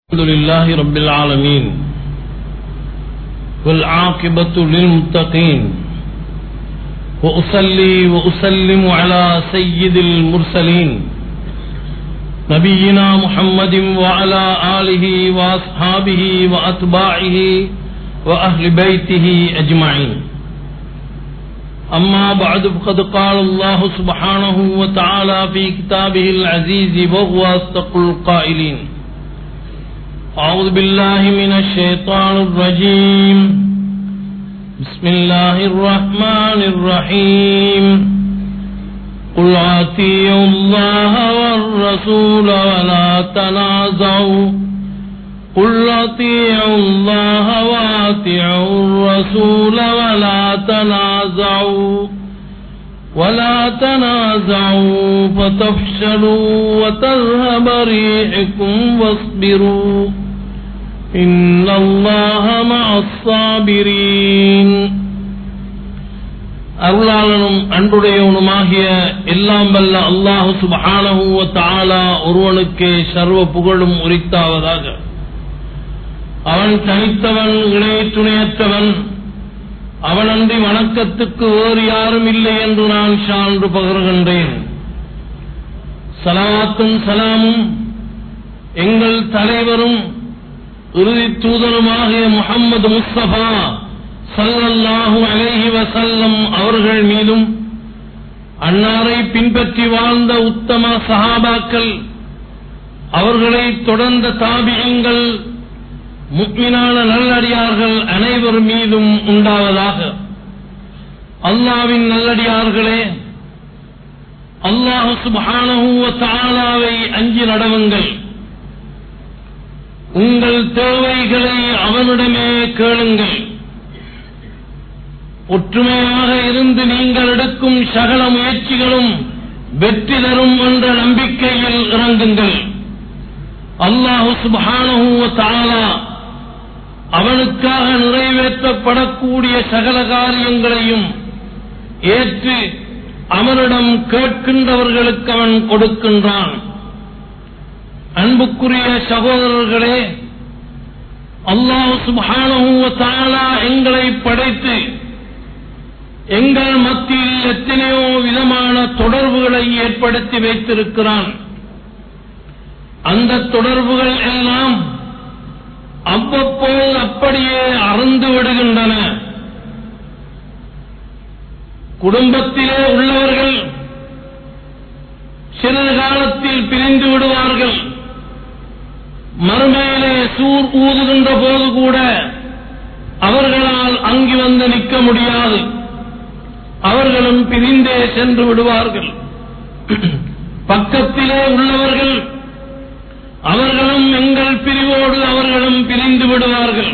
الحمد لله رب العالمين والعاقبة للمتقين وأصلي وأسلم على سيد المرسلين نبينا محمد وعلى آله وأصحابه وأتباعه وأهل بيته أجمعين أما بعد فقد قال الله سبحانه وتعالى في كتابه العزيز وهو أصدق القائلين أعوذ بالله من الشيطان الرجيم بسم الله الرحمن الرحيم قل أطيعوا الله والرسول ولا تنازعوا قل أطيعوا الله وأطيعوا الرسول ولا تنازعوا ولا تنازعوا فتفشلوا وتذهب ريحكم واصبروا إن الله مع الصابرين அருளாளனும் அன்புடையவனுமாகிய எல்லாம் வல்ல அல்லாஹு சுபஹானஹு வ தஆலா ஒருவனுக்கே சர்வ புகழும் உரித்தாவதாக அவன் தனித்தவன் இணை துணையற்றவன் அவனன்றி வணக்கத்துக்கு வேறு யாரும் இல்லை என்று நான் சான்று பகர்கின்றேன் சலாத்தும் சலாமும் எங்கள் தலைவரும் இறுதி தூதருமாகிய முகம்மது முஸ்தபா சல்லல்லாஹு அலைஹி வசல்லம் அவர்கள் மீதும் அன்னாரை பின்பற்றி வாழ்ந்த உத்தம சஹாபாக்கள் அவர்களை தொடர்ந்த தாபியங்கள் முக்மினான நல்லடியார்கள் அனைவர் மீதும் உண்டாவதாக அல்லாவின் நல்லடியார்களே அல்லாஹு சுபானஹுவ தாலாவை அஞ்சி நடவுங்கள் உங்கள் தேவைகளை அவனிடமே கேளுங்கள் ஒற்றுமையாக இருந்து நீங்கள் எடுக்கும் சகல முயற்சிகளும் வெற்றி தரும் என்ற நம்பிக்கையில் இறங்குங்கள் அல்லாஹு சுபானஹுவ தாலா அவனுக்காக நிறைவேற்றப்படக்கூடிய சகல காரியங்களையும் ஏற்று அவனிடம் கேட்கின்றவர்களுக்கு அவன் கொடுக்கின்றான் அன்புக்குரிய சகோதரர்களே அல்லாஹு சுபானஹுவ தாலா எங்களை படைத்து எங்கள் மத்தியில் எத்தனையோ விதமான தொடர்புகளை ஏற்படுத்தி வைத்திருக்கிறான் அந்த தொடர்புகள் எல்லாம் அவ்வப்போது அப்படியே அறந்து விடுகின்றன குடும்பத்திலே உள்ளவர்கள் சிறிது காலத்தில் பிரிந்து விடுவார்கள் மறுமையிலே சூர் ஊதுகின்ற போது கூட அவர்களால் அங்கு வந்து நிற்க முடியாது அவர்களும் பிரிந்தே சென்று விடுவார்கள் பக்கத்திலே உள்ளவர்கள் அவர்களும் எங்கள் பிரிவோடு அவர்களும் பிரிந்து விடுவார்கள்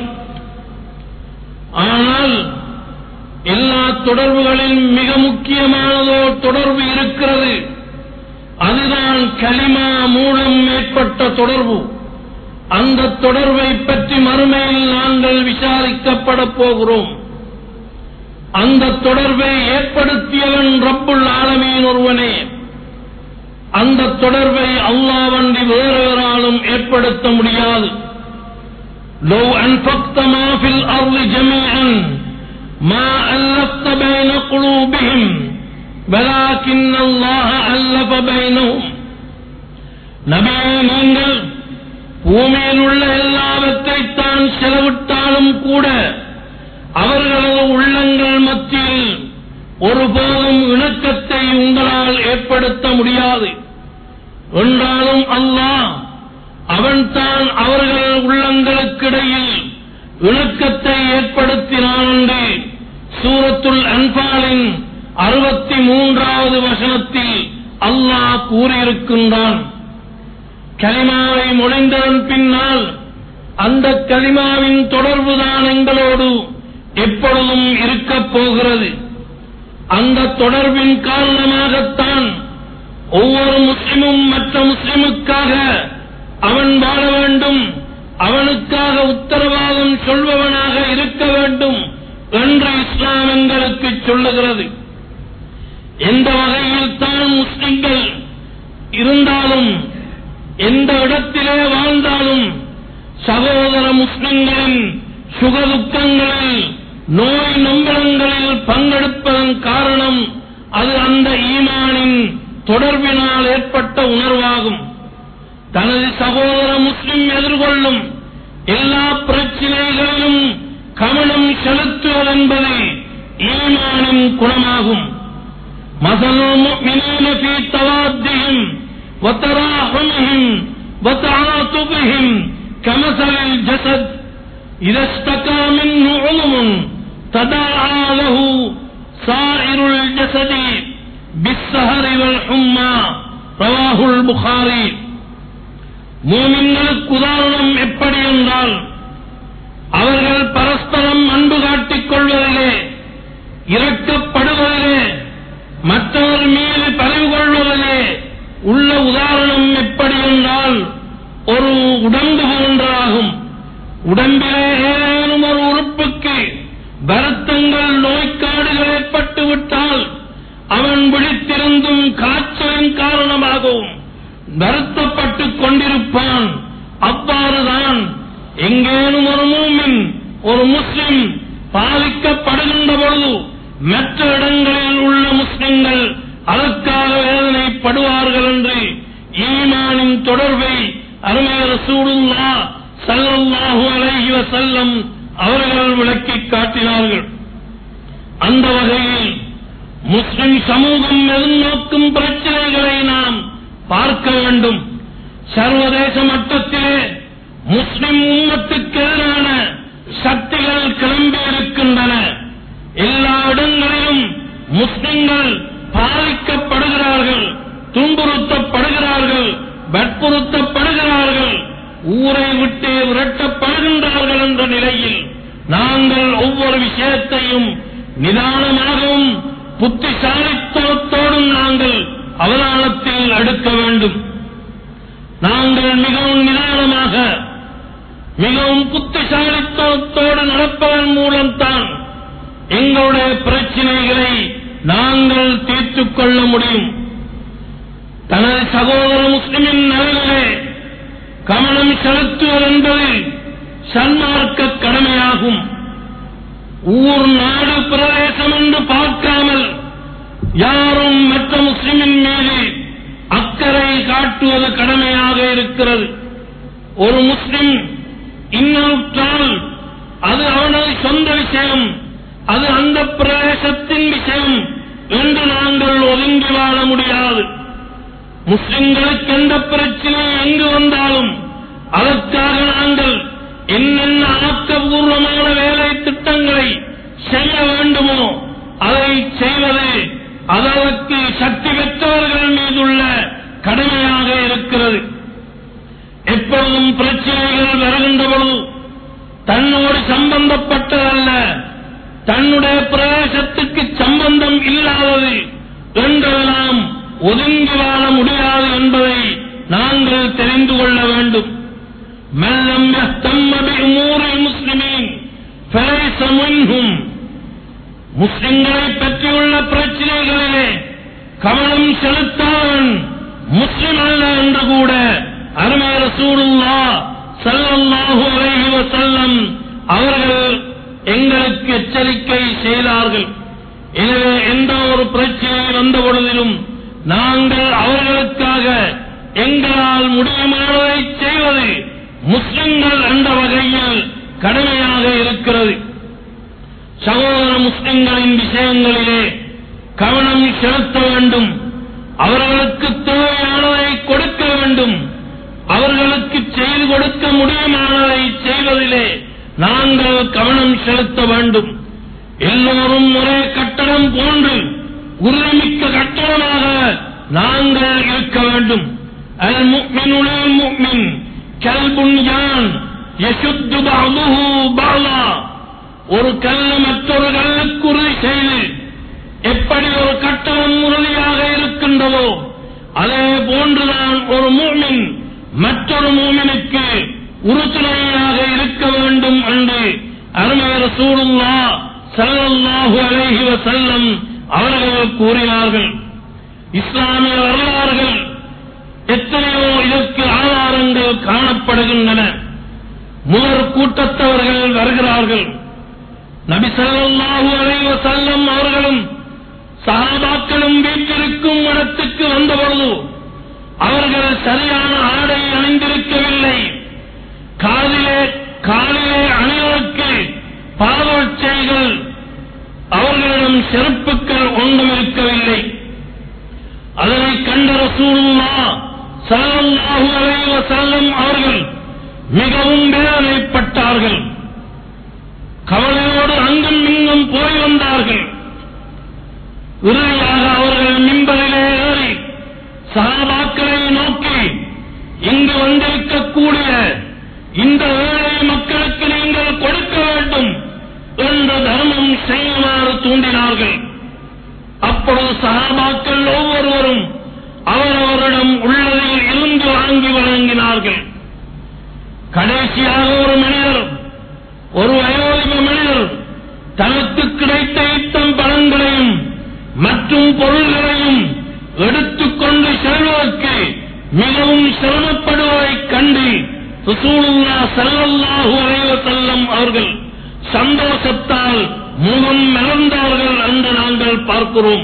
ஆனால் எல்லா தொடர்புகளில் மிக முக்கியமானதோ தொடர்பு இருக்கிறது அதுதான் களிமா மூலம் ஏற்பட்ட தொடர்பு அந்த தொடர்பை பற்றி மறுமையில் நாங்கள் விசாரிக்கப்பட போகிறோம் அந்த தொடர்பை ஏற்படுத்தியவன் ரப்புல் ஆலமீன் ஒருவனே அந்த தொடர்பை அல்லாவன்றி வேறொராலும் ஏற்படுத்த முடியாது لو أنفقت ما في الأرض جميعا ما ألفت بين قلوبهم ولكن الله ألف بينهم நபியே நீங்கள் பூமியில் உள்ள எல்லாவற்றை தான் செலவிட்டாலும் கூட அவர்களது உள்ளங்கள் மத்தியில் ஒருபோதும் இணக்கத்தை உங்களால் ஏற்படுத்த முடியாது என்றாலும் அல்லாஹ் அவன்தான் அவர்கள் உள்ளங்களுக்கிடையில் இணக்கத்தை ஏற்படுத்தினான் என்று சூரத்துல் அன்பாலின் அறுபத்தி மூன்றாவது வசனத்தில் அல்லாஹ் கூறியிருக்கின்றான் கலிமாவை மொழிந்ததன் பின்னால் அந்த கலிமாவின் தொடர்புதான் எங்களோடு எப்பொழுதும் இருக்கப் போகிறது அந்த தொடர்பின் காரணமாகத்தான் ஒவ்வொரு முஸ்லிமும் மற்ற முஸ்லிமுக்காக அவன் வாழ வேண்டும் அவனுக்காக உத்தரவாதம் சொல்பவனாக இருக்க வேண்டும் என்று இஸ்லாம் எங்களுக்கு சொல்லுகிறது எந்த வகையில் தான் முஸ்லிம்கள் இருந்தாலும் எந்த இடத்திலே வாழ்ந்தாலும் சகோதர முஸ்லிம்களின் சுகதுக்கங்களில் நோய் நம்பலங்களில் பங்கெடுப்பதன் காரணம் அது அந்த ஈமானின் தொடர்பினால் ஏற்பட்ட உணர்வாகும் தனது சகோதர முஸ்லிம் எதிர்கொள்ளும் எல்லா பிரச்சினைகளிலும் கவனம் செலுத்துவதென்பது ஈமானின் குணமாகும் مثل المؤمنين في توادهم وتراحمهم وتعاطفهم كمثل الجسد إذا اشتكى منه عظم تداعى له سائر الجسد بالسهر والحمى رواه البخاري மூமின்களுக்கு உதாரணம் எப்படி என்றால் அவர்கள் பரஸ்பரம் அன்பு காட்டிக் கொள்வதிலே இரக்கப்படுவதிலே மற்றவர் மீது பறிவு கொள்வதிலே உள்ள உதாரணம் எப்படி என்றால் ஒரு உடம்பு போன்றாகும் உடம்பிலே ஏதேனும் ஒரு உறுப்புக்கு வருத்தங்கள் நோய்க்காடுகள் ஏற்பட்டு விட்டால் அவன் விழித்திருந்தும் காய்ச்சலின் காரணமாகவும் வருத்தப்பட்டுக் கொண்டிருப்பான் அவ்வாறுதான் எங்கேனும் ஒரு மூமின் ஒரு முஸ்லிம் பாதிக்கப்படுகின்ற பொழுது மற்ற இடங்களில் உள்ள முஸ்லிம்கள் அதற்காக வேதனைப்படுவார்கள் என்று ஈமானின் தொடர்பை அருமை ரசூலுல்லா ஸல்லல்லாஹு அலைஹி வஸல்லம் அவர்கள் விளக்கிக் காட்டினார்கள் அந்த வகையில் முஸ்லிம் சமூகம் எதிர்நோக்கும் பிரச்சனைகளை நாம் பார்க்க வேண்டும் சர்வதேச மட்டத்திலே முஸ்லிம் உம்மத்துக்கு எதிரான சக்திகள் கிளம்பி இருக்கின்றன எல்லா இடங்களிலும் முஸ்லிம்கள் பாதிக்கப்படுகிறார்கள் துன்புறுத்தப்படுகிறார்கள் வற்புறுத்தப்படுகிறார்கள் ஊரை விட்டு விரட்டப்படுகின்றார்கள் என்ற நிலையில் நாங்கள் ஒவ்வொரு விஷயத்தையும் நிதானமாகவும் புத்திசாலித்துவத்தோடும் நாங்கள் அவதானத்தில் எடுக்க வேண்டும் நாங்கள் மிகவும் நிதானமாக மிகவும் புத்திசாலித்துவத்தோடு நடப்பதன் மூலம்தான் எங்களுடைய பிரச்சனைகளை நாங்கள் தீர்த்துக் கொள்ள முடியும் தனது சகோதர முஸ்லிமின் நலனிலே கவனம் செலுத்துவது என்பது சன்மார்க்க கடமையாகும் ஊர் நாடு பிரதேசம் என்று பார்க்காமல் யாரும் மற்ற முஸ்லிமின் மீது அக்கறை காட்டுவது கடமையாக இருக்கிறது ஒரு முஸ்லிம் இன்னுற்றால் அது அவனது சொந்த விஷயம் அது அந்த பிரதேசத்தின் விஷயம் என்று நாங்கள் ஒதுங்கி வாழ முடியாது முஸ்லிம்களுக்கு எந்த பிரச்சனை எங்கு வந்தாலும் அதற்காக நாங்கள் என்னென்ன ஆக்கபூர்வமான வேலை திட்டங்களை செய்ய வேண்டுமோ அதை செய்வது அதற்கு சக்தி பெற்றவர்கள் மீதுள்ள கடமையாக இருக்கிறது எப்பொழுதும் பிரச்சனைகள் வருகின்ற பொழுது தன்னோடு சம்பந்தப்பட்டதல்ல தன்னுடைய பிரவேசத்துக்கு சம்பந்தம் இல்லாதது என்றெல்லாம் ஒதுங்கி வாழ முடியாது என்பதை நாங்கள் தெரிந்து கொள்ள வேண்டும் மெல்லம் மூரில் முஸ்லிமின் மின்ஹும் முஸ்லிம்களை பற்றியுள்ள பிரச்சனைகளிலே கவனம் செலுத்தான் முஸ்லிம் அல்ல என்று கூட அருமை ரசூலுல்லா ஸல்லல்லாஹு அலைஹி வஸல்லம் அவர்கள் எங்களுக்கு எச்சரிக்கை செய்தார்கள் எனவே எந்த ஒரு பிரச்சனை வந்த பொழுதிலும் நாங்கள் அவர்களுக்காக எங்களால் முடியுமானதை செய்வது முஸ்லிம்கள் என்ற வகையில் கடமையாக இருக்கிறது சகோதர முஸ்லிம்களின் விஷயங்களிலே கவனம் செலுத்த வேண்டும் அவர்களுக்கு தேவையானதை கொடுக்க வேண்டும் அவர்களுக்கு செய்து கொடுக்க முடியுமானதை செய்வதிலே நாங்கள் கவனம் செலுத்த வேண்டும் எல்லோரும் ஒரே கட்டடம் போன்று உறுதிமிக்க கட்டடமாக நாங்கள் இருக்க வேண்டும் அல் முக்மினுல் முக்மின் கல்புன்யான் யசுத்து பஅதுஹு பஅலா ஒரு கல்லு மற்றொரு கல்லுக்கு உறுதி செய்து எப்படி ஒரு கட்டணம் உறுதியாக இருக்கின்றதோ அதே போன்றுதான் ஒரு மூமின் மற்றொரு மூமினுக்கு உறுதுணையாக இருக்க வேண்டும் என்று அருமை ரசூலுல்லா ஸல்லல்லாஹு அலைஹி வஸல்லம் அவர்கள் கூறினார்கள் இஸ்லாமிய வரலாறுகள் எத்தனையோ இதற்கு ஆதாரங்கள் காணப்படுகின்றன முதற் கூட்டத்தவர்கள் வருகிறார்கள் நபி ஸல்லல்லாஹு அலைஹி வஸல்லம் அவர்களும் சஹாபாக்களும் வீட்டிற்கும் இடத்துக்கு வந்தபொழுது அவர்கள் சரியான ஆடை அணிந்திருக்கவில்லை காதிலே காலிலே அணிவதற்கு பாதோச்சைகள் அவர்களிடம் செருப்புக்கள் ஒன்றும் இருக்கவில்லை அதனை கண்ட ரசூலுல்லா ஸல்லல்லாஹு அலைஹி வஸல்லம் அவர்கள் மிகவும் வேதனைப்பட்டார்கள் கவலையோடு அங்கும் இங்கும் போய் வந்தார்கள் இறுதியாக அவர்கள் மிம்பரிலே ஏறி சகாபாக்களை நோக்கி இங்கு வந்திருக்கக்கூடிய இந்த ஏழை மக்களுக்கு நீங்கள் கொடுக்க வேண்டும் என்ற தர்மம் செய்யுமாறு தூண்டினார்கள் அப்பொழுது சகாபாக்கள் ஒவ்வொருவரும் அவரவரிடம் உள்ளதில் இருந்து வாங்கி வழங்கினார்கள் கடைசியாக ஒரு மனிதர் ஒரு வயோதிப மனிதர் தனக்கு கிடைத்த இத்தம் பழங்களையும் மற்றும் பொருள்களையும் எடுத்துக்கொண்டு செல்வதற்கு மிகவும் சிரமப்படுவதைக் கண்டு ரசூலுல்லா ஸல்லல்லாஹு அலைஹி வஸல்லம் அவர்கள் சந்தோஷத்தால் முகம் மலர்ந்தார்கள் என்று நாங்கள் பார்க்கிறோம்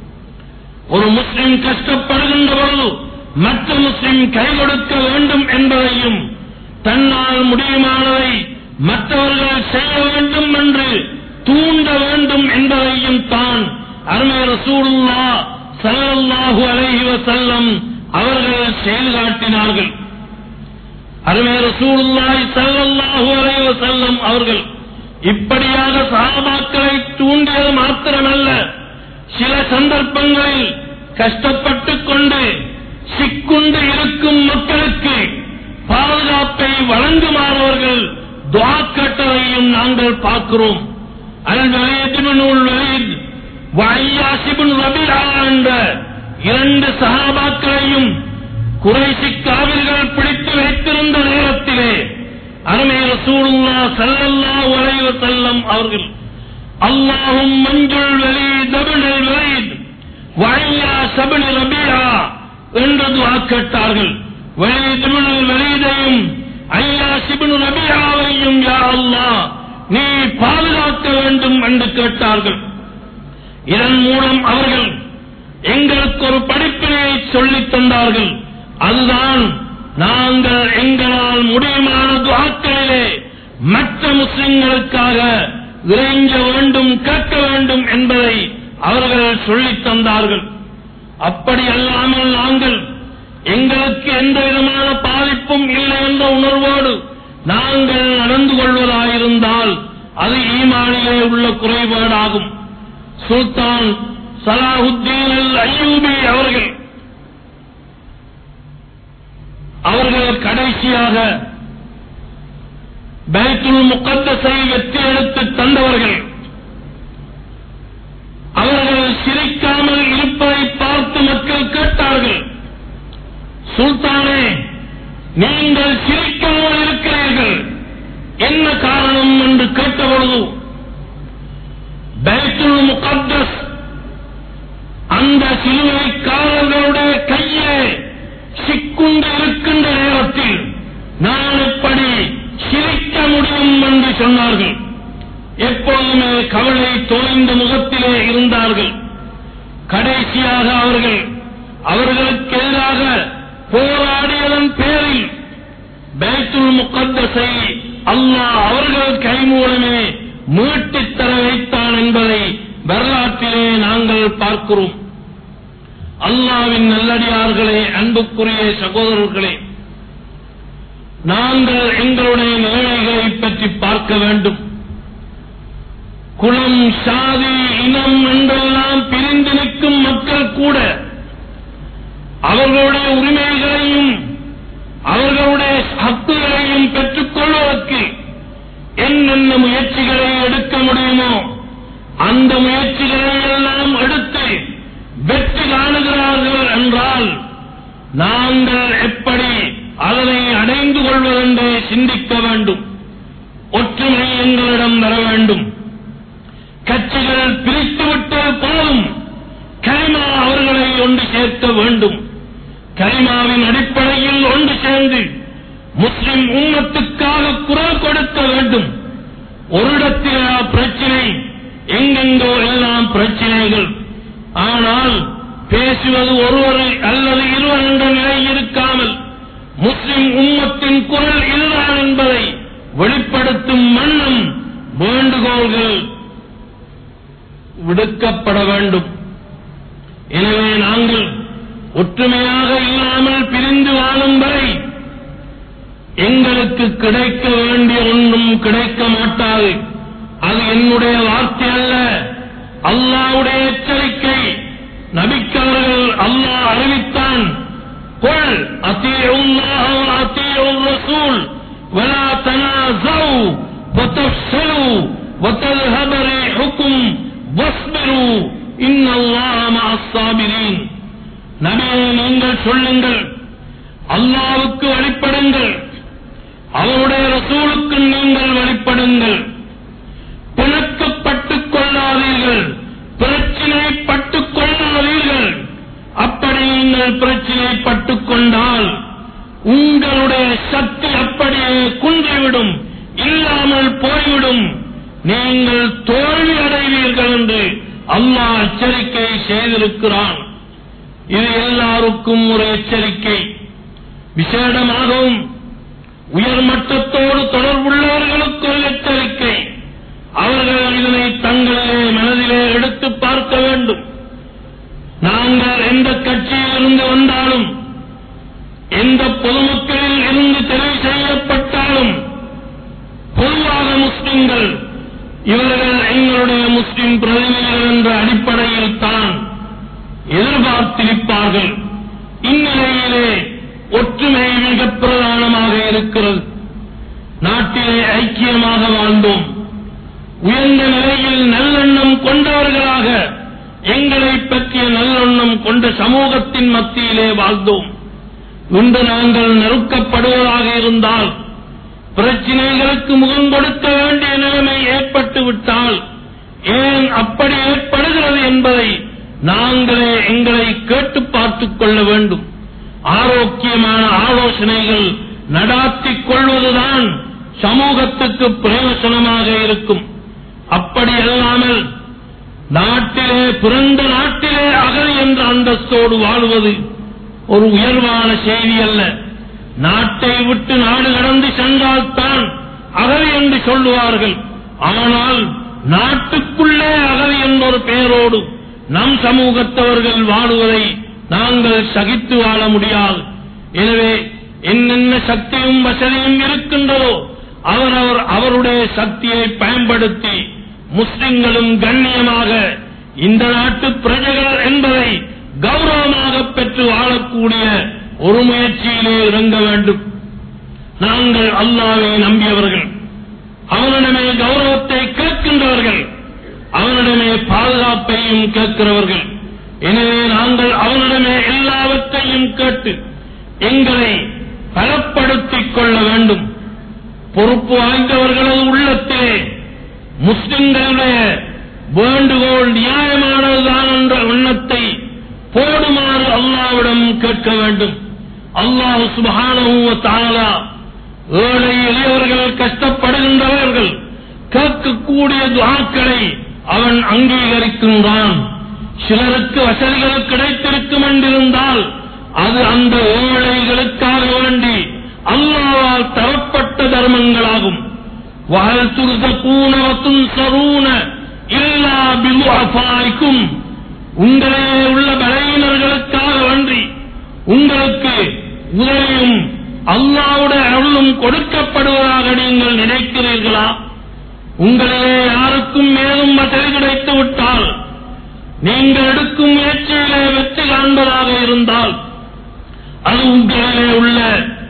ஒரு முஸ்லிம் கஷ்டப்படுகின்ற பொழுது மற்ற முஸ்லிம் கை கொடுக்க வேண்டும் என்பதையும் தன்னால் முடியுமானதை மற்றவர்கள் செய்ய வேண்டும் என்று தூண்ட வேண்டும் என்பதையும் தான் அருமை ரசூலுல்லா ஸல்லல்லாஹு அலைஹி வஸல்லம் அவர்கள் செய்து காட்டினார்கள் அருமை ரசூலுல்லாஹி ஸல்லல்லாஹு அலைஹி வஸல்லம் அவர்கள் இப்படியாக சஹாபாக்களை தூண்டியது மாத்திரமல்ல சில சந்தர்ப்பங்களில் கஷ்டப்பட்டுக் கொண்டு சிக்குண்டு இருக்கும் மக்களுக்கு பாதுகாப்பை வழங்குமாறு அவர்கள் துவா கேட்டதையும் நாங்கள் பார்க்கிறோம் அல் வலீதுல் வலீத் வஐயாசிபுன் ரபிஆ என்ற இரண்டு சஹாபாக்களையும் குறைசி காவிர்கள் பிடித்து வைத்திருந்த நேரத்திலே அருமை ரசூலுல்லா ஸல்லல்லாஹு அலைஹி வஸல்லம் அவர்கள் அல்லாஹும் மஞ்சுல் வலீத் அப்னுல் வலீத் வஐயா சப்னு ரபிஆ என்று துஆ கேட்டார்கள் வலீத் இப்னுல் வலீதையும் ஐயா சிப்னு ரபிஆவையும் யா அல்லாஹ் நீ பாதுகாக்க வேண்டும் என்று கேட்டார்கள் இதன் மூலம் அவர்கள் எங்களுக்கு ஒரு படிப்பினையை சொல்லித் தந்தார்கள் அதுதான் நாங்கள் எங்களால் முடியுமான துவாக்களிலே மற்ற முஸ்லிம்களுக்காக இறைஞ்ச வேண்டும் கேட்க வேண்டும் என்பதை அவர்கள் சொல்லித் தந்தார்கள் அப்படி அல்லாமல் நாங்கள் எங்களுக்கு எந்த விதமான பாதிப்பும் இல்லை என்ற உணர்வோடு நாங்கள் நடந்து கொள்வதாயிருந்தால் அது ஈமானிலே உள்ள குறைபாடாகும் சுல்தான் சலாஹுத்தீன் அல் அய்யூபி அவர்கள் அவர்கள் கடைசியாக பைத்துல் முகத்தஸை வெற்றி எடுத்து தந்தவர்கள் அவர்கள் சிரிக்காமல் இருப்பதை பார்த்து மக்கள் கேட்டார்கள் சுல்தானே நீங்கள் சிரிக்காமல் இருக்கிறீர்கள் என்ன காரணம் என்று கேட்டபொழுது பைத்துல் முகத்தஸ் அந்த சிலுவைக்காரர்களுடைய கையிலே சிக்குண்டு இருக்கின்ற நேரத்தில் நான் எப்படி சிரிக்க முடியும் என்று சொன்னார்கள் எப்பொழுதுமே கவலை தோய்ந்த முகத்திலே இருந்தார்கள் கடைசியாக அவர்கள் அவர்களுக்கு எதிராக போராடியதன் பேரில் பைத்துல் முகத்தஸை அல்லாஹ் அவர்கள் கை மூலமே மீட்டுத் தர வைத்தான் என்பதை வரலாற்றிலே நாங்கள் பார்க்கிறோம் அல்லாவின் நல்லடியார்களே அன்புக்குரிய சகோதரர்களே நாங்கள் எங்களுடைய நிலைமைகளை பற்றி பார்க்க வேண்டும் குலம் சாதி இனம் என்றெல்லாம் பிரிந்து நிற்கும் மக்கள் கூட அவர்களுடைய உரிமைகளையும் அவர்களுடைய ஹக்குகளையும் பெற்றுக் கொள்வதற்கு என்னென்ன முயற்சிகளை எடுக்க முடியுமோ அந்த முயற்சிகளை எல்லாம் எடுத்து வெற்றி காணுகிறார்கள் என்றால் நாங்கள் எப்படி அதனை அடைந்து கொள்வதென்றே சிந்திக்க வேண்டும் ஒற்றுமை எங்களிடம் வர வேண்டும் கட்சிகள் பிரித்துவிட்டது போதும் கரிமா அவர்களை ஒன்று சேர்க்க வேண்டும் கரிமாவின் அடிப்படையில் ஒன்று சேர்ந்து முஸ்லிம் உம்மத்துக்காக குரல் ஒரு இடத்திலா பிரச்சனை எங்கெங்கோ எல்லாம் பிரச்சனைகள் ஆனால் பேசுவது ஒருவர் அல்லது இருவர் என்ற நிலை இருக்காமல் முஸ்லிம் உம்மத்தின் குரல் இதுதான் என்பதை வெளிப்படுத்தும் வண்ணம் வேண்டுகோள்கள் விடுக்கப்பட வேண்டும் எனவே நாங்கள் ஒற்றுமையாக இல்லாமல் பிரிந்து வாழும் வரை எங்களுக்கு கிடைக்க வேண்டிய ஒன்றும் கிடைக்க மாட்டாது அது என்னுடைய வார்த்தை அல்ல அல்லாவுடைய எச்சரிக்கை நபிக்காரர்கள் அல்லாஹ் அறிவித்தான் قل أطيعوا الله وأطيعوا الرسول ولا تنازعوا وتفشلوا وتذهب ريحكم واصبروا إن الله مع الصابرين நபியே நீங்கள் சொல்லுங்கள் அல்லாவுக்கு வழிபடுங்கள் அவருடைய ரசூலுக்கு நீங்கள் வழிபடுங்கள் பிணக்கப்பட்டுக் கொள்ளாதீர்கள் பிரச்சினைப்பட்டுக் கொள்ளாதீர்கள் அப்படி நீங்கள் பிரச்சினைப்பட்டுக் கொண்டால் உங்களுடைய சக்தி அப்படியே குன்றிவிடும் இல்லாமல் போய்விடும் நீங்கள் தோல்வி அடைவீர்கள் என்று அல்லாஹ் எச்சரிக்கை செய்திருக்கிறான் இது எல்லாருக்கும் ஒரு எச்சரிக்கை விசேடமாகவும் உயர்மட்டத்தோடு தொடர்புள்ளவர்களுக்கு ஒரு எச்சரிக்கை அவர்கள் இதனை தங்களிலே மனதிலே எடுத்து பார்க்க வேண்டும் நாங்கள் எந்த கட்சியில் இருந்து வந்தாலும் எந்த பொதுமக்களில் இருந்து தெரிவு செய்யப்பட்டாலும் பொதுவாக முஸ்லிம்கள் இவர்கள் எங்களுடைய முஸ்லிம் பிரதிநிதிகள் என்ற அடிப்படையில் தான் எதிர்பார்த்திருப்பார்கள் இந்நிலையிலே ஒற்றுமை மிக பிரதானமாக இருக்கிறது நாட்டிலே ஐக்கியமாக வாழ்ந்தோம் உயர்ந்த நிலையில் நல்லெண்ணம் கொண்டவர்களாக எங்களை பற்றிய நல்லெண்ணம் கொண்ட சமூகத்தின் மத்தியிலே வாழ்ந்தோம் இன்று நாங்கள் நெருக்கப்படுவதாக இருந்தால் பிரச்சினைகளுக்கு முகம் கொடுக்க வேண்டிய நிலைமை ஏற்பட்டு விட்டால் ஏன் அப்படி ஏற்படுகிறது என்பதை நாங்களே எங்களை கேட்டு பார்த்துக் கொள்ள வேண்டும் ஆரோக்கியமான ஆலோசனைகள் நடாத்திக் கொள்வதுதான் சமூகத்துக்கு பிரயோசனமாக இருக்கும் அப்படி அல்லாமல் நாட்டிலே பிறந்த நாட்டிலே அகதி என்ற அந்தஸ்தோடு வாழ்வது ஒரு உயர்வான செய்தி அல்ல நாட்டை விட்டு நாடு கடந்து சென்றால்தான் அகதி என்று சொல்லுவார்கள் ஆனால் நாட்டுக்குள்ளே அகதி என்ற ஒரு பெயரோடு நம் சமூகத்தவர்கள் வாழுவதை நாங்கள் சகித்து வாழ முடியாது எனவே என்னென்ன சக்தியும் வசதியும் இருக்கின்றதோ அவரவர் அவருடைய சக்தியை பயன்படுத்தி முஸ்லிம்களும் கண்ணியமாக இந்த நாட்டு பிரஜைகள் என்பதை கௌரவமாக பெற்று வாழக்கூடிய ஒரு முயற்சியிலே இறங்க வேண்டும் நாங்கள் அல்லாவை நம்பியவர்கள் அவனிடமே கௌரவத்தை கேட்கின்றவர்கள் அவனிடமே பாதுகாப்பையும் கேட்கிறவர்கள் எனவே நாங்கள் அவனிடமே எல்லாவற்றையும் கேட்டு எங்களை பலப்படுத்திக் கொள்ள வேண்டும் பொறுப்பு வாய்ந்தவர்களது உள்ளத்திலே முஸ்லிம்களுடைய வேண்டுகோள் நியாயமானதுதான் என்ற எண்ணத்தை போடுமாறு அல்லாவிடம் கேட்க வேண்டும் அல்லாஹ் சுபஹானஹு தாலா ஏழை எளியவர்கள் கஷ்டப்படுகின்றவர்கள் கேட்கக்கூடிய துவாக்களை அவன் அங்கீகரிக்கின்றான் சிலருக்கு வசதிகள் கிடைத்திருக்கும் என்றிருந்தால் அது அந்த ஏழைகளுக்காக வேண்டி அல்லாவால் தரப்பட்ட தர்மங்களாகும் وهل ترزقون وتنصرون إلا بضعفائكم உங்களே உள்ள பலவீனர்களுக்காக வேண்டி உங்களுக்கு உதவியும் அல்லாவுடைய அருளும் கொடுக்கப்படுவதாக நீங்கள் நினைக்கிறீர்களா உங்களிலே யாருக்கும் மேலும் வசதி கிடைத்து விட்டால் நீங்கள் எடுக்கும் முயற்சியிலே வெற்றி காண்பதாக இருந்தால் அது உங்களிலே உள்ள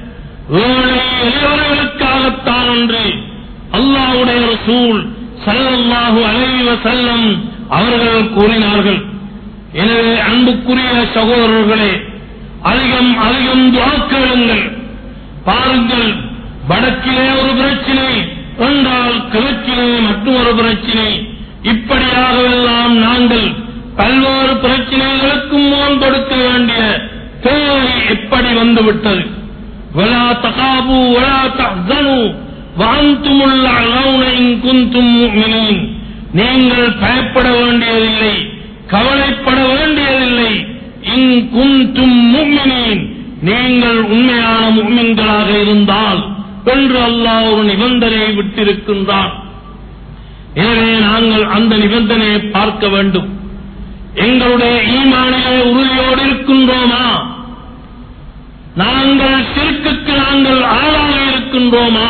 ஏழை எளியவர்களுக்காகத்தான் என்று அல்லாவுடைய ரசூல் சல்லல்லாஹு அலைஹி வஸல்லம் அவர்கள் கூறினார்கள் எனவே அன்புக்குரிய சகோதரர்களே அதிகம் அதிகம் துஆ கேளுங்கள் பாருங்கள் வடக்கிலே ஒரு பிரச்சினை என்றால் கிழக்கிலே மற்றொரு பிரச்சினை இப்படியாகவெல்லாம் நாங்கள் பல்வேறு பிரச்சினைகளுக்கும் முகம் கொடுக்க வேண்டிய தேவை எப்படி வந்துவிட்டது ولا تخافوا ولا تحزنوا வாந்துமுள்ள அலௌன இங்குந்தும் முஃமினீன் நீங்கள் பயப்பட வேண்டியதில்லை கவலைப்பட வேண்டியதில்லை இங்குந்தும் முஃமினீன் நீங்கள் உண்மையான முஃமின்களாக இருந்தால் என்று அல்லாஹ் ஒரு நிபந்தனையை விட்டிருக்கின்றான் எனவே நாங்கள் அந்த நிபந்தனையை பார்க்க வேண்டும் எங்களுடைய ஈமானிலே உறுதியோடு இருக்கின்றோமா நாங்கள் சிறுக்குக்கு நாங்கள் ஆளாக இருக்கின்றோமா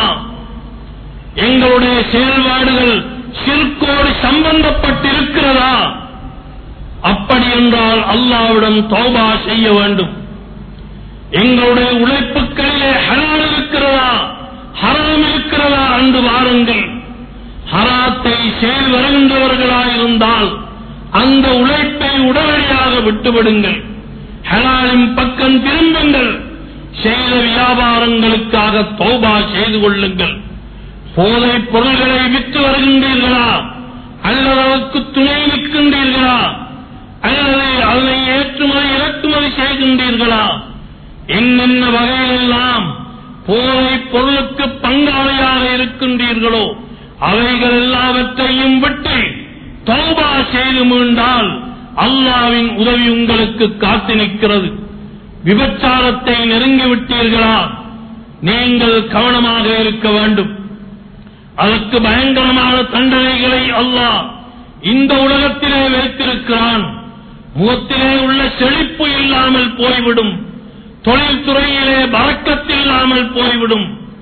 எங்களுடைய செயல்பாடுகள் சிறுக்கோடு சம்பந்தப்பட்டிருக்கிறதா அப்படி என்றால் அல்லாவிடம் தௌபா செய்ய வேண்டும் எங்களுடைய உழைப்புகளிலே ஹலால் இருக்கிறதா ஹராம் இருக்கிறதா என்று வாருங்கள் ஹராத்தை செயல் வருகின்றவர்களாயிருந்தால் அந்த உழைப்பை உடனடியாக விட்டுவிடுங்கள் ஹலாலின் பக்கம் திரும்புங்கள் செய்த வியாபாரங்களுக்காக தௌபா செய்து கொள்ளுங்கள் போதைப் பொருள்களை விற்று வருகின்றீர்களா அல்லது அதற்கு துணை நிற்கின்றீர்களா அல்லது அதனை ஏற்றுமதி இறக்குமதி செய்கின்றீர்களா என்னென்ன வகையிலெல்லாம் போதைப் பொருளுக்கு பங்காளியாக இருக்கின்றீர்களோ அவைகள் எல்லாவற்றையும் விட்டு தௌபா செய்து மீண்டால் அல்லாவின் உதவி உங்களுக்கு காத்து நிற்கிறது விபச்சாரத்தை நெருங்கிவிட்டீர்களா நீங்கள் கவனமாக இருக்க வேண்டும் அதற்கு பயங்கரமான தண்டனைகளை அல்லாஹ் இந்த உலகத்திலே வைத்திருக்கிறான் முகத்திலே உள்ள செழிப்பு இல்லாமல் போய்விடும் தொழில்துறையிலே பறக்கத்தில்லாமல் போய்விடும்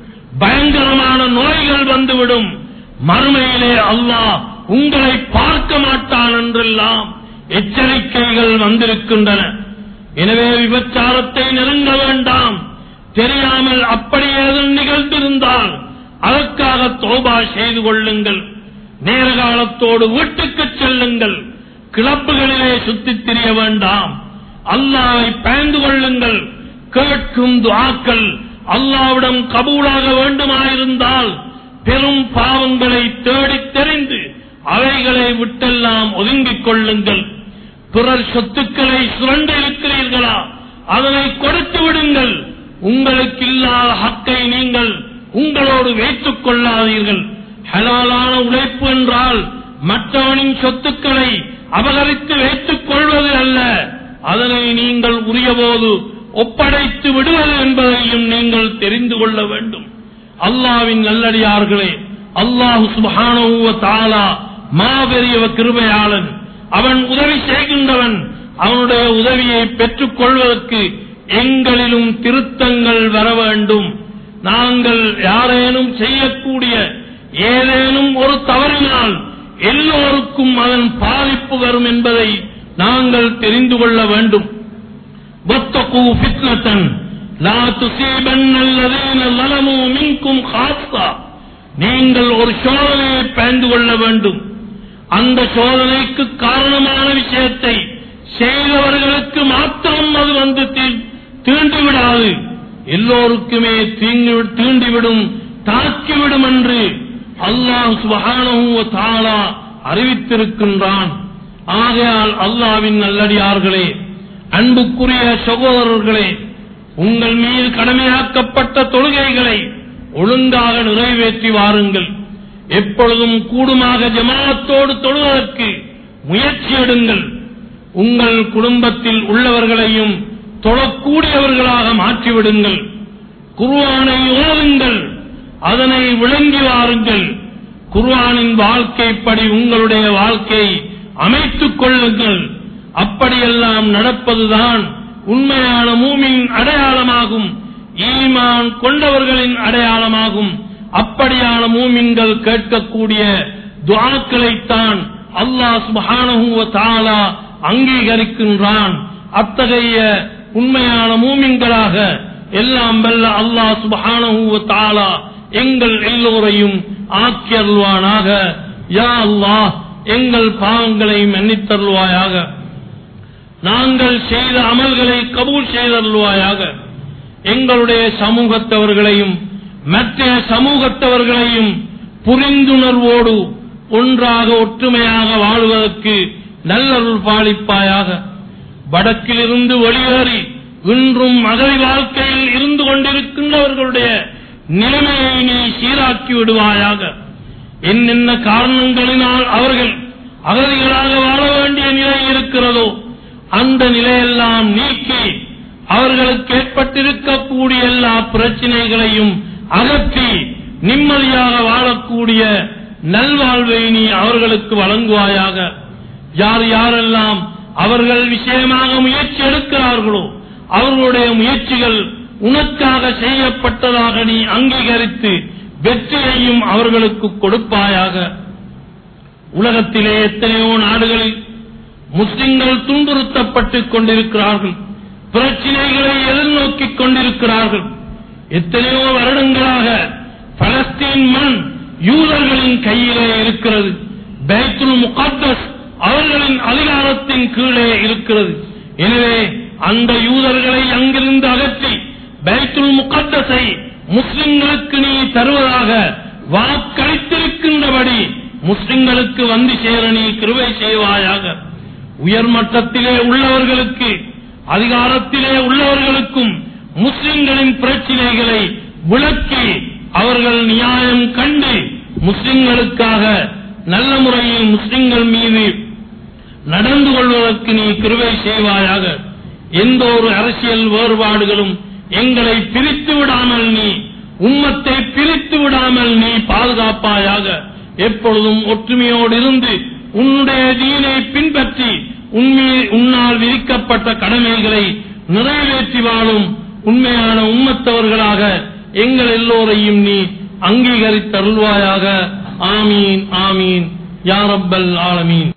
பயங்கரமான நோய்கள் வந்துவிடும் மறுமையிலே அல்லாஹ் உங்களை பார்க்க மாட்டான் என்றெல்லாம் எச்சரிக்கைகள் வந்திருக்கின்றன எனவே விபச்சாரத்தை நெருங்க வேண்டாம் தெரியாமல் அப்படி ஏதும் நிகழ்ந்திருந்தால் அதற்காக தோபா செய்து கொள்ளுங்கள் நேர காலத்தோடு வீட்டுக்கு செல்லுங்கள் கிளப்புகளிலே சுத்தித் திரிய வேண்டாம் அல்லாவை பயந்து கொள்ளுங்கள் கேட்கும் துஆக்கள் அல்லாவிடம் கபூலாக வேண்டுமாயிருந்தால் பெரும் பாவங்களை தேடித் தெரிந்து அவைகளை விட்டெல்லாம் ஒதுங்கிக் கொள்ளுங்கள் பிறர் சொத்துக்களை சுரண்ட இருக்கிறீர்களா அதனை கொடுத்து விடுங்கள் உங்களுக்கு இல்லாத ஹக்கை நீங்கள் உங்களோடு வைத்துக் கொள்ளாதீர்கள் ஹலாலான உழைப்பு என்றால் மற்றவனின் சொத்துக்களை அபகரித்து வைத்துக் கொள்வது அல்ல அதனை நீங்கள் உரியபோது ஒப்படைத்து விடுவது என்பதையும் நீங்கள் தெரிந்து கொள்ள வேண்டும் அல்லாவின் நல்லடியார்களே அல்லாஹு சுபானுவ தாலா மாபெரிய கிருபையாளன் அவன் உதவி செய்கின்றவன் அவனுடைய உதவியை பெற்றுக் கொள்வதற்கு எங்களிலும் திருத்தங்கள் வர வேண்டும் நாங்கள் யாரேனும் செய்யக்கூடிய ஏதேனும் ஒரு தவறினால் எல்லோருக்கும் அதன் பாதிப்பு வரும் என்பதை நாங்கள் தெரிந்து கொள்ள வேண்டும் واتقوا فتنة لا تصيبن الذين ظلموا منكم خاصة நீங்கள் ஒரு சோதனையை பயந்து கொள்ள வேண்டும் அந்த சோதனைக்கு காரணமான விஷயத்தை செய்தவர்களுக்கு மாத்திரம் அது வந்து தீ- தீண்டிவிடாது எல்லோருக்குமே தீங்கி- தீண்டிவிடும் தாக்கிவிடும் என்று அல்லாஹ் சுபஹானஹு வ தஆலா அறிவித்திருக்கின்றான் ஆகையால் அல்லாவின் நல்லடியார்களே அன்புக்குரிய சகோதரர்களே உங்கள் மீது கடமையாக்கப்பட்ட தொழுகைகளை ஒழுங்காக நிறைவேற்றி வாருங்கள் எப்பொழுதும் கூடுமாக ஜமாத்தோடு தொழுவதற்கு முயற்சி எடுங்கள் உங்கள் குடும்பத்தில் உள்ளவர்களையும் தொழக்கூடியவர்களாக மாற்றிவிடுங்கள் குர்ஆனை ஓதுங்கள் அதனை விளங்கி வாருங்கள் குர்ஆனின் வாழ்க்கைப்படி உங்களுடைய வாழ்க்கையை அமைத்துக் கொள்ளுங்கள் அப்படியெல்லாம் நடப்பதுதான் உண்மையான மூமின் அடையாளமாகும் ஈமான் கொண்டவர்களின் அடையாளமாகும் அப்படியான மூமின்கள் கேட்கக்கூடிய துஆக்களைத்தான் அல்லாஹ் சுப்ஹானஹு வ தஆலா அங்கீகரிக்கின்றான் அத்தகைய உண்மையான மூமின்களாக எல்லாம் வல்ல அல்லாஹ் சுப்ஹானஹு வ தஆலா எங்கள் எல்லோரையும் ஆக்கியருள்வானாக யா அல்லாஹ் எங்கள் பாவங்களை மன்னித்தருள்வாயாக நாங்கள் செய்த அமல்களை கபூல் செய்தருள்வாயாக எங்களுடைய சமூகத்தவர்களையும் மற்ற சமூகத்தவர்களையும் புரிந்துணர்வோடு ஒன்றாக ஒற்றுமையாக வாழ்வதற்கு நல்லருள் பாலிப்பாயாக வடக்கிலிருந்து வெளியேறி இன்றும் மகளிர் வாழ்க்கையில் இருந்து கொண்டிருக்கின்றவர்களுடைய நிலைமையை நீ சீராக்கி விடுவாயாக என்னென்ன காரணங்களினால் அவர்கள் அகதிகளாக வாழ வேண்டிய நிலை இருக்கிறதோ அந்த நிலையெல்லாம் நீக்கி அவர்களுக்கு ஏற்பட்டிருக்கக்கூடிய எல்லா பிரச்சனைகளையும் அகற்றி நிம்மதியாக வாழக்கூடிய நல்வாழ்வை நீ அவர்களுக்கு வழங்குவாயாக யார் யாரெல்லாம் அவர்கள் விஷயமாக முயற்சி எடுக்கிறார்களோ அவர்களுடைய முயற்சிகள் உனக்காக செய்யப்பட்டதாக நீ அங்கீகரித்து வெற்றியையும் அவர்களுக்கு கொடுப்பாயாக உலகத்திலே எத்தனையோ நாடுகளில் முஸ்லிம்கள் துன்புறுத்தப்பட்டுக் கொண்டிருக்கிறார்கள் பிரச்சினைகளை எதிர்நோக்கிக் கொண்டிருக்கிறார்கள் எத்தனையோ வருடங்களாக பலஸ்தீன் மண் யூதர்களின் கையிலே இருக்கிறது பைத்துல் முகத்தஸ் அவர்களின் அதிகாரத்தின் கீழே இருக்கிறது எனவே அந்த யூதர்களை அங்கிருந்து அகற்றி பைத்துல் முகத்தஸை முஸ்லிம்களுக்கு நீ தருவதாக வாக்களித்திருக்கின்றபடி முஸ்லிம்களுக்கு வந்து சேர நீ கிருவை செய்வாயாக உயர்மட்டத்திலே உள்ளவர்களுக்கு அதிகாரத்திலே உள்ளவர்களுக்கும் முஸ்லிம்களின் பிரச்சினைகளை விளக்கி அவர்கள் நியாயம் கண்டு முஸ்லிம்களுக்காக நல்ல முறையில் முஸ்லிம்கள் மீது நடந்து கொள்வதற்கு நீ கிருவை செய்வாயாக எந்த ஒரு அரசியல் வேறுபாடுகளும் எங்களை பிரித்து விடாமல் நீ உம்மத்தை பிரித்து விடாமல் நீ பாதுகாப்பாயாக எப்பொழுதும் ஒற்றுமையோடு இருந்து உன்னுடைய தீனை பின்பற்றி உண்மை உன்னால் விதிக்கப்பட்ட கடமைகளை நிறைவேற்றி வாழும் உண்மையான உம்மத்தவர்களாக எங்கள் எல்லோரையும் நீ அங்கீகரித்தருள்வாயாக ஆமீன் ஆமீன் யா ரப்பல் ஆலமீன்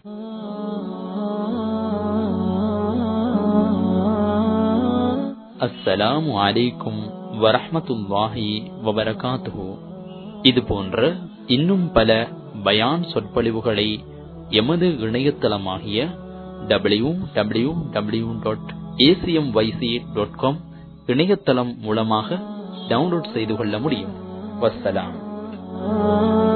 அஸ்ஸலாமு அலைக்கும் வரஹ்மத்துல்லாஹி வபரகாத்துஹு இது போன்ற இன்னும் பல பயான் சொற்பொழிவுகளை எமது இணையதளமாகிய W W W dot ACM YC dot com இணையதளம் மூலமாக டவுன்லோட் செய்து கொள்ள முடியும் வஸ்ஸலாம்